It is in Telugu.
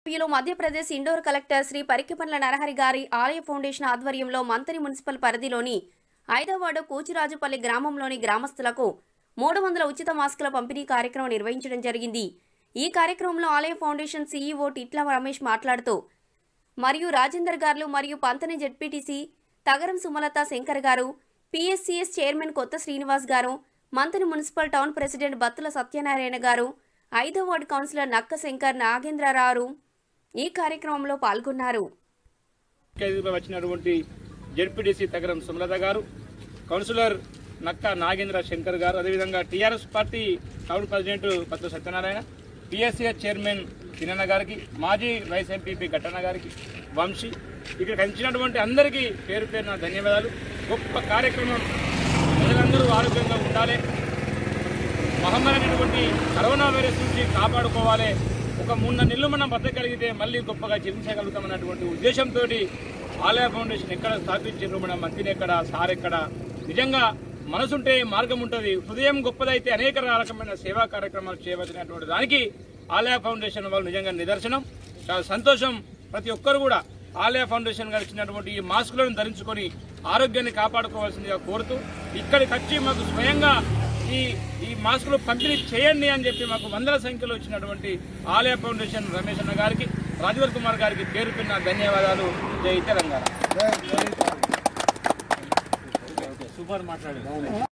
ఏపీలో మధ్యప్రదేశ్ ఇండోర్ కలెక్టర్ శ్రీ పరికిపండ్ల నరహరి గారి ఆలయ ఫౌండేషన్ ఆధ్వర్యంలో మంత్రి మున్సిపల్ పరిధిలోని ఐదో వార్డు కూచిరాజుపల్లి గ్రామంలోని గ్రామస్తులకు మూడు వందల ఉచిత మాస్కుల పంపిణీ కార్యక్రమం నిర్వహించడం జరిగింది ఈ కార్యక్రమంలో ఆలయ ఫౌండేషన్ సీఈఓ టిట్ల రమేష్ మాట్లాడుతూ మరియు రాజేందర్ గారు మరియు పంతని జెడ్పీటీసీ తగరం సుమలత శంకర్ గారు పిఎస్సిఎస్ చైర్మన్ కొత్త శ్రీనివాస్ గారు Manthani municipal town president Battula Satyanarayana గారు ఐదో వార్డు కౌన్సిలర్ నక్క శంకర్ నాగేంద్రరావు ఈ కార్యక్రమంలో పాల్గొన్నారు ముఖ్య వచ్చినటువంటి జెడ్పీటీసీ తగరం సుమలత గారు కౌన్సిలర్ నక్క నాగేంద్ర శంకర్ గారు అదేవిధంగా టీఆర్ఎస్ పార్టీ టౌన్ ప్రెసిడెంట్ పత్ర సత్యనారాయణ పిఎస్సీఎస్ చైర్మన్ చిన్న గారికి మాజీ వైస్ ఎంపీపీ ఘట్టన్న గారికి వంశీ ఇక్కడికి వచ్చినటువంటి అందరికీ పేరు పేరున ధన్యవాదాలు గొప్ప కార్యక్రమం ప్రజలందరూ ఆరోగ్యంగా ఉండాలి మహమ్మారి అనేటువంటి కరోనా వైరస్ నుంచి కాపాడుకోవాలి ఒక మూడు నెలలు మనం బతకగలిగితే మళ్ళీ గొప్పగా జీవించగలుగుతామన్నటువంటి ఉద్దేశంతో ఆలయ ఫౌండేషన్ ఎక్కడ స్థాపించారు మన మంత్రిని ఎక్కడ సార్ ఎక్కడ నిజంగా మనసుంటే మార్గం ఉంటుంది హృదయం గొప్పదైతే అనేక రకమైన సేవా కార్యక్రమాలు చేయవలసినటువంటి దానికి ఆలయ ఫౌండేషన్ వాళ్ళు నిజంగా నిదర్శనం చాలా సంతోషం ప్రతి ఒక్కరు కూడా ఆలయ ఫౌండేషన్ గారు ఇచ్చినటువంటి ఈ మాస్కులను ధరించుకొని ఆరోగ్యాన్ని కాపాడుకోవాల్సిందిగా కోరుతూ ఇక్కడికి వచ్చి మాకు స్వయంగా ఈ ఈ మాస్కులు పంపిణీ చేయండి అని చెప్పి మాకు వందల సంఖ్యలో వచ్చినటువంటి ఆలయ ఫౌండేషన్ రమేష్ అన్న గారికి రాజవర్ కుమార్ గారికి పేరు పిన్న ధన్యవాదాలు జై తెలంగాణ సూపర్ మాట్లాడారు